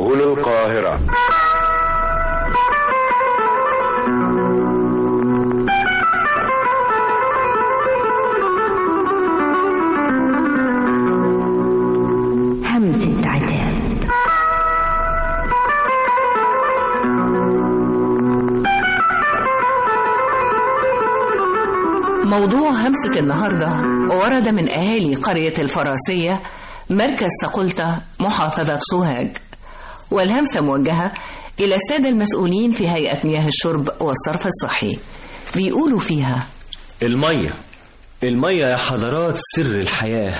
هنا القاهرة همسة عتاب موضوع همسة النهاردة ورد من أهالي قرية الفراسية مركز سقلتة محافظة سوهاج والهمسة موجهة إلى السادة المسؤولين في هيئة مياه الشرب والصرف الصحي بيقولوا فيها المية المية يا حضرات سر الحياة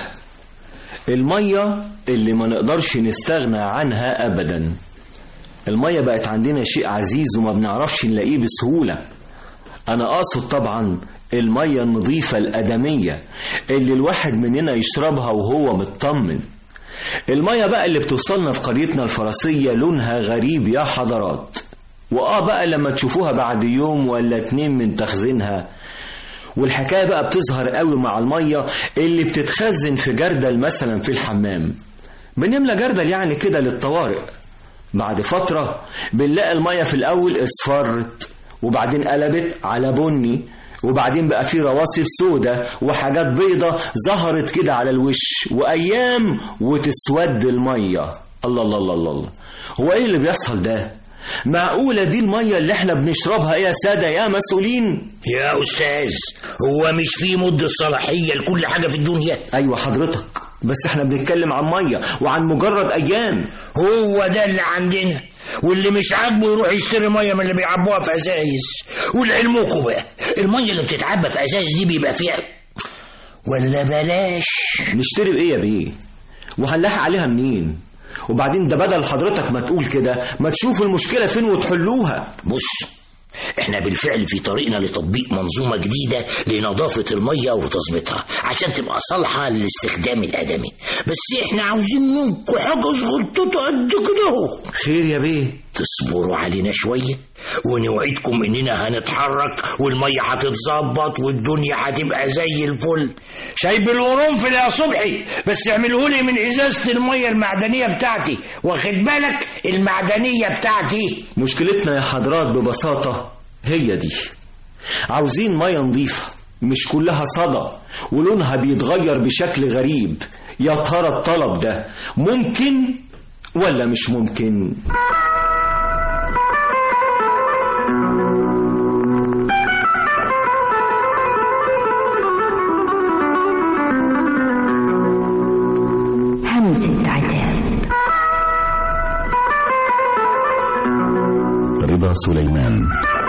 المية اللي ما نقدرش نستغنى عنها أبدا المية بقت عندنا شيء عزيز وما بنعرفش نلاقيه بسهولة أنا أقصد طبعا المية النظيفة الأدمية اللي الواحد مننا يشربها وهو مطمن المية بقى اللي بتوصلنا في قريتنا الفرنسية لونها غريب يا حضرات وآه بقى لما تشوفوها بعد يوم ولا اتنين من تخزينها والحكاية بقى بتظهر قوي مع المية اللي بتتخزن في جردل مثلا في الحمام بنملى جردل يعني كده للطوارئ بعد فترة بنلاقي المية في الأول اصفرت وبعدين قلبت على بني وبعدين بقى في رواسب سودة وحاجات بيضة ظهرت كده على الوش وأيام وتسود المية الله الله الله الله الله هو إيه اللي بيحصل ده؟ معقولة دي المية اللي احنا بنشربها ايه يا سادة يا مسؤولين؟ يا أستاذ هو مش في مدة صلاحية لكل حاجة في الدنيا أيوة حضرتك بس احنا بنتكلم عن مية وعن مجرد أيام هو ده اللي عندنا واللي مش عاجبه يروح يشتري ميه من اللي بيعبوها في ازايز ولعلمكم بقى الميه اللي بتتعبى في ازايز دي بيبقى فيها ولا بلاش نشتري بإيه يا بيه؟ وهنلاحق عليها منين؟ وبعدين ده بدل حضرتك ما تقول كده ما تشوفوا المشكلة فين وتحلوها بص احنا بالفعل في طريقنا لتطبيق منظومة جديدة لنظافة المية وتظبيطها عشان تبقى صالحة للاستخدام الآدمي بس احنا عاوزين منكم حاجة صغنطوطة قد كده اهو خير يا بيه تصبروا علينا شوية ونوعدكم اننا هنتحرك والمية هتتظبط والدنيا هتبقى زي الفل شايب القرنفل يا صبحي بس اعمله لي من ازازة المية المعدنية بتاعتي واخد بالك المعدنية بتاعتي مشكلتنا يا حضرات ببساطة هي دي عاوزين مية نظيفة مش كلها صدى ولونها بيتغير بشكل غريب يا ترى الطلب ده ممكن ولا مش ممكن همسة عتاب رضا سليمان